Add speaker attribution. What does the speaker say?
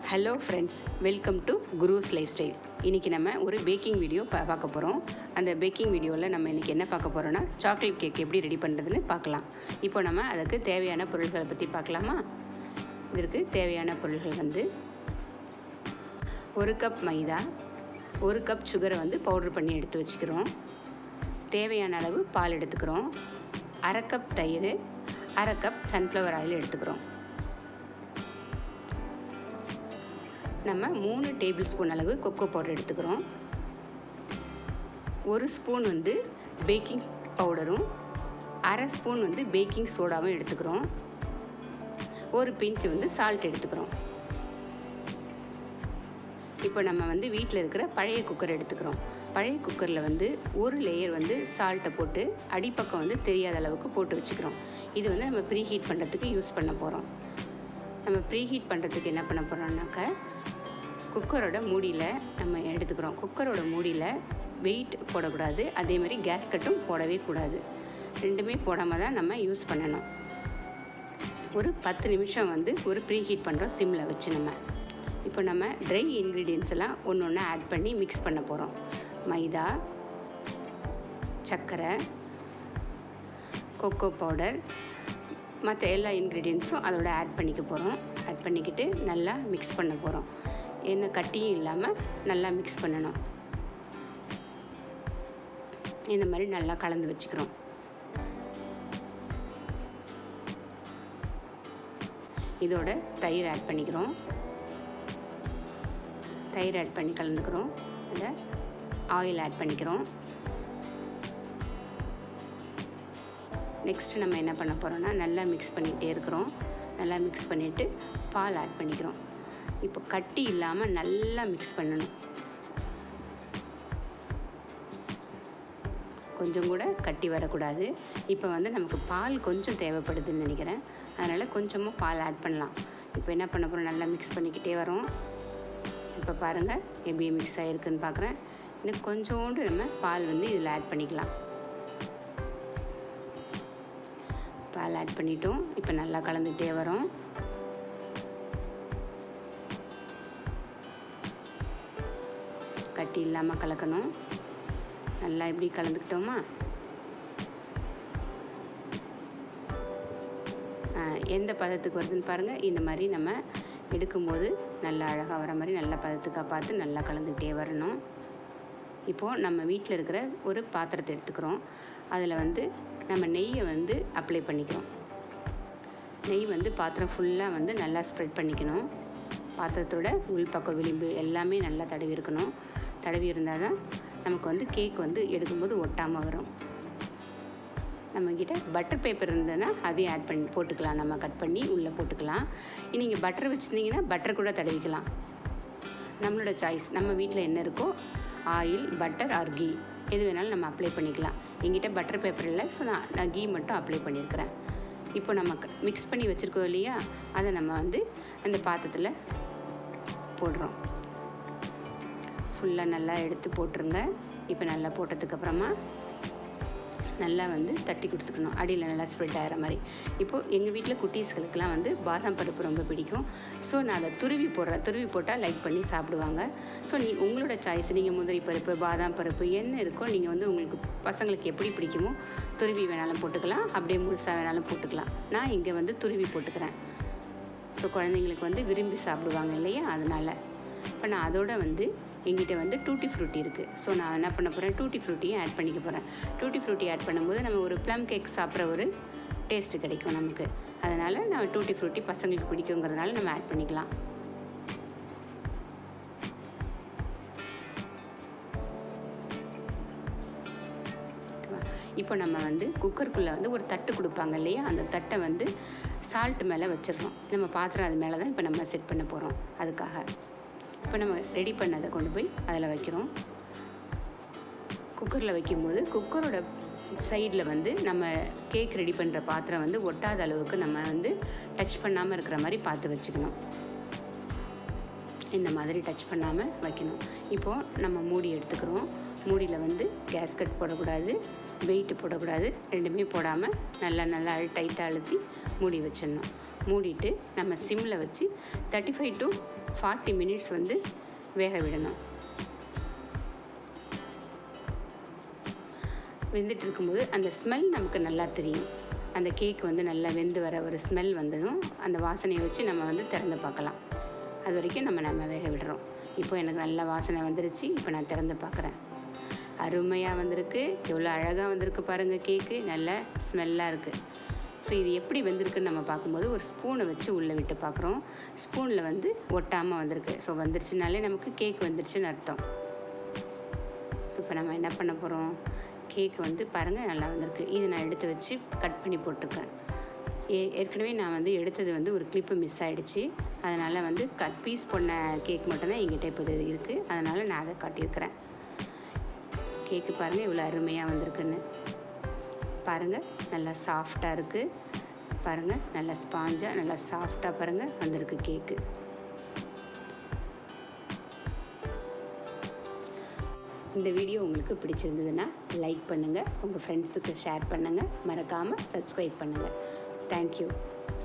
Speaker 1: hello friends welcome to Guru's lifestyle இன்றைக்கி நம்ம ஒரு பேக்கிங் வீடியோ பா பார்க்க போகிறோம் அந்த பேக்கிங் வீடியோவில் நம்ம இன்றைக்கி என்ன பார்க்க போகிறோன்னா சாக்லேட் கேக் எப்படி ரெடி பண்ணுறதுன்னு பார்க்கலாம் இப்போ நம்ம அதுக்கு தேவையான பொருட்களை பற்றி பார்க்கலாமா இதற்கு தேவையான பொருட்கள் வந்து ஒரு கப் மைதா ஒரு கப் சுகரை வந்து பவுடர் பண்ணி எடுத்து வச்சுக்கிறோம் தேவையான அளவு பால் எடுத்துக்கிறோம் அரை கப் தயிர் அரை கப் சன்ஃப்ளவர் ஆயில் எடுத்துக்கிறோம் நம்ம மூணு டேபிள் ஸ்பூன் அளவு கொக்கோ பவுடர் எடுத்துக்கிறோம் ஒரு ஸ்பூன் வந்து பேக்கிங் பவுடரும் அரை ஸ்பூன் வந்து பேக்கிங் சோடாவும் எடுத்துக்கிறோம் ஒரு பிஞ்ச் வந்து சால்ட் எடுத்துக்கிறோம் இப்போ நம்ம வந்து வீட்டில் இருக்கிற பழைய குக்கர் எடுத்துக்கிறோம் பழைய குக்கரில் வந்து ஒரு லேயர் வந்து சால்ட்டை போட்டு அடிப்பக்கம் வந்து தெரியாத அளவுக்கு போட்டு வச்சுக்கிறோம் இது வந்து நம்ம ப்ரீ ஹீட் பண்ணுறதுக்கு யூஸ் பண்ண போகிறோம் நம்ம ப்ரீ ஹீட் பண்ணுறதுக்கு என்ன பண்ண போகிறோம்னாக்க குக்கரோட மூடியில் நம்ம எடுத்துக்கிறோம் குக்கரோட மூடியில் வெயிட் போடக்கூடாது அதே மாதிரி கேஸ் கட்டும் போடவே கூடாது ரெண்டுமே போடாமல் தான் நம்ம யூஸ் பண்ணணும் ஒரு பத்து நிமிஷம் வந்து ஒரு ப்ரீ ஹீட் பண்ணுறோம் சிம்மில் வச்சு நம்ம இப்போ நம்ம ட்ரை இன்க்ரீடியன்ஸ் எல்லாம் ஒன்று ஒன்று ஆட் பண்ணி மிக்ஸ் பண்ண போகிறோம் மைதா சர்க்கரை கொக்கோ பவுடர் மற்ற எல்லா இன்க்ரீடியன்ஸும் அதோட ஆட் பண்ணிக்க போகிறோம் ஆட் பண்ணிக்கிட்டு நல்லா மிக்ஸ் பண்ண போகிறோம் எந்த கட்டியும் இல்லாமல் நல்லா மிக்ஸ் பண்ணணும் இந்த மாதிரி நல்லா கலந்து வச்சுக்கிறோம் இதோட தயிர் ஆட் பண்ணிக்கிறோம் தயிர் ஆட் பண்ணி கலந்துக்கிறோம் அதில் ஆயில் ஆட் பண்ணிக்கிறோம் நெக்ஸ்ட்டு நம்ம என்ன பண்ண போகிறோம்னா நல்லா மிக்ஸ் பண்ணிகிட்டே இருக்கிறோம் நல்லா மிக்ஸ் பண்ணிவிட்டு பால் ஆட் பண்ணிக்கிறோம் இப்போ கட்டி இல்லாமல் நல்லா மிக்ஸ் பண்ணணும் கொஞ்சம் கூட கட்டி வரக்கூடாது இப்போ வந்து நமக்கு பால் கொஞ்சம் தேவைப்படுதுன்னு நினைக்கிறேன் அதனால் கொஞ்சமாக பால் ஆட் பண்ணலாம் இப்போ என்ன பண்ண போகிறோம் நல்லா மிக்ஸ் பண்ணிக்கிட்டே வரோம் இப்போ பாருங்கள் எப்படி மிக்ஸ் ஆகிருக்குன்னு பார்க்குறேன் இன்னும் கொஞ்சோண்டு நம்ம பால் வந்து இதில் ஆட் பண்ணிக்கலாம் பால் ஆட் பண்ணிட்டோம் இப்போ நல்லா கலந்துகிட்டே வரோம் கட்டி இல்லாமல் கலக்கணும் நல்லா இப்படி கலந்துக்கிட்டோமா எந்த பதத்துக்கு வருதுன்னு பாருங்கள் இந்த மாதிரி நம்ம எடுக்கும்போது நல்லா அழகாக வர மாதிரி நல்லா பதத்துக்காக பார்த்து நல்லா கலந்துக்கிட்டே வரணும் இப்போது நம்ம வீட்டில் இருக்கிற ஒரு பாத்திரத்தை எடுத்துக்கிறோம் அதில் வந்து நம்ம நெய்யை வந்து அப்ளை பண்ணிக்கிறோம் நெய் வந்து பாத்திரம் ஃபுல்லாக வந்து நல்லா ஸ்ப்ரெட் பண்ணிக்கணும் பாத்திரத்தோட உள்பக்கம் விளிம்பு எல்லாமே நல்லா தடவி இருக்கணும் தடவி இருந்தால் தான் நமக்கு வந்து கேக் வந்து எடுக்கும்போது ஒட்டாமல் வரும் நம்மக்கிட்ட பட்டர் பேப்பர் இருந்ததுன்னா அதையும் ஆட் பண்ணி போட்டுக்கலாம் நம்ம கட் பண்ணி உள்ளே போட்டுக்கலாம் நீங்கள் பட்டர் வச்சுருந்தீங்கன்னா பட்டர் கூட தடவிக்கலாம் நம்மளோட சாய்ஸ் நம்ம வீட்டில் என்ன இருக்கோ ஆயில் பட்டர் ஆர் கீ எது வேணாலும் நம்ம அப்ளை பண்ணிக்கலாம் எங்கிட்ட பட்டர் பேப்பர் இல்லை ஸோ நான் நான் கீ மட்டும் அப்ளை பண்ணியிருக்கிறேன் இப்போ நம்ம மிக்ஸ் பண்ணி வச்சுருக்கோம் இல்லையா அதை நம்ம வந்து அந்த பாத்திரத்தில் போடுறோம் ஃபுல்லாக நல்லா எடுத்து போட்டுருங்க இப்போ நல்லா போட்டதுக்கப்புறமா நல்லா வந்து தட்டி கொடுத்துக்கணும் அடியில் நல்லா ஸ்ப்ரெட் ஆகிற மாதிரி இப்போது எங்கள் வீட்டில் குட்டீஸ்களுக்கெலாம் வந்து பாதாம் பருப்பு ரொம்ப பிடிக்கும் ஸோ நான் அதை துருவி போடுறேன் துருவி போட்டால் லைக் பண்ணி சாப்பிடுவாங்க ஸோ நீ உங்களோட சாய்ஸ் நீங்கள் முந்திரி பருப்பு பாதாம் பருப்பு என்ன இருக்கோ நீங்கள் வந்து உங்களுக்கு பசங்களுக்கு எப்படி பிடிக்குமோ துருவி வேணாலும் போட்டுக்கலாம் அப்படியே முழுசாக வேணாலும் போட்டுக்கலாம் நான் இங்கே வந்து துருவி போட்டுக்கிறேன் ஸோ குழந்தைங்களுக்கு வந்து விரும்பி சாப்பிடுவாங்க இல்லையா அதனால் இப்போ நான் அதோட வந்து எங்கிட்ட வந்து டூட்டி ஃப்ரூட்டி இருக்குது ஸோ நான் என்ன பண்ண போகிறேன் டூட்டி ஃப்ரூட்டியும் ஆட் பண்ணிக்க போகிறேன் டூட்டி ஃப்ரூட்டி ஆட் பண்ணும்போது நம்ம ஒரு ப்ளம் கேக் சாப்பிட்ற ஒரு டேஸ்ட்டு கிடைக்கும் நமக்கு அதனால் நான் டூட்டி ஃப்ரூட்டி பசங்களுக்கு பிடிக்குங்கிறதுனால நம்ம ஆட் பண்ணிக்கலாம் இப்போ நம்ம வந்து குக்கருக்குள்ளே வந்து ஒரு தட்டு கொடுப்பாங்க இல்லையா அந்த தட்டை வந்து சால்ட் மேலே வச்சிடுறோம் நம்ம பாத்திரம் அது மேலே தான் இப்போ நம்ம செட் பண்ண போகிறோம் அதுக்காக இப்போ நம்ம ரெடி பண்ணதை கொண்டு போய் அதில் வைக்கிறோம் குக்கரில் வைக்கும்போது குக்கரோட சைடில் வந்து நம்ம கேக் ரெடி பண்ணுற பாத்திரம் வந்து ஒட்டாத அளவுக்கு நம்ம வந்து டச் பண்ணாமல் இருக்கிற மாதிரி பார்த்து வச்சுக்கணும் இந்த மாதிரி டச் பண்ணாமல் வைக்கணும் இப்போது நம்ம மூடி எடுத்துக்கிறோம் மூடியில் வந்து கேஸ்கட் போடக்கூடாது வெயிட்டு போடக்கூடாது ரெண்டுமே போடாமல் நல்லா நல்லா டைட்டாக அழுத்தி மூடி வச்சிடணும் மூடிட்டு நம்ம சிம்மில் வச்சு thirty five to forty minutes வந்து வேக விடணும் வெந்துட்டு இருக்கும்போது அந்த ஸ்மெல் நமக்கு நல்லா தெரியும் அந்த கேக் வந்து நல்லா வெந்து வர ஒரு ஸ்மெல் வந்ததும் அந்த வாசனையை வச்சு நம்ம வந்து திறந்து பார்க்கலாம் அது வரைக்கும் நம்ம நம்ம வேக விடுறோம் இப்போ எனக்கு நல்ல வாசனை வந்துருச்சு இப்போ நான் திறந்து பார்க்குறேன் அருமையாக வந்திருக்கு எவ்வளோ அழகாக வந்திருக்கு பாருங்கள் கேக்கு நல்ல ஸ்மெல்லாக இருக்குது ஸோ இது எப்படி வந்திருக்குன்னு நம்ம பார்க்கும்போது ஒரு ஸ்பூனை வச்சு உள்ளே விட்டு பார்க்குறோம் ஸ்பூனில் வந்து ஒட்டாமல் வந்திருக்கு ஸோ வந்துருச்சுனாலே நமக்கு கேக் வந்துருச்சுன்னு அர்த்தம் இப்போ நம்ம என்ன பண்ண போகிறோம் கேக் வந்து பாருங்கள் நல்லா வந்திருக்கு இது நான் எடுத்து வச்சு கட் பண்ணி போட்டிருக்கேன் ஏ ஏற்கனவே நான் வந்து எடுத்தது வந்து ஒரு கிளிப்பு மிஸ் ஆகிடுச்சு அதனால் வந்து கட் பீஸ் பண்ண கேக் மட்டும்தான் எங்கிட்ட இப்போ இது இருக்குது அதனால் நான் அதை காட்டியிருக்கிறேன் கேக்கு பாருங்கள் இவ்வளோ அருமையாக வந்திருக்குன்னு பாருங்கள் நல்லா சாஃப்டாக இருக்குது பாருங்கள் நல்லா ஸ்பாஞ்சாக நல்லா சாஃப்டாக பாருங்கள் வந்திருக்கு கேக்கு இந்த வீடியோ உங்களுக்கு பிடிச்சிருந்ததுன்னா லைக் பண்ணுங்கள் உங்கள் ஃப்ரெண்ட்ஸுக்கு ஷேர் பண்ணுங்கள் மறக்காமல் சப்ஸ்கிரைப் பண்ணுங்கள் தேங்க்யூ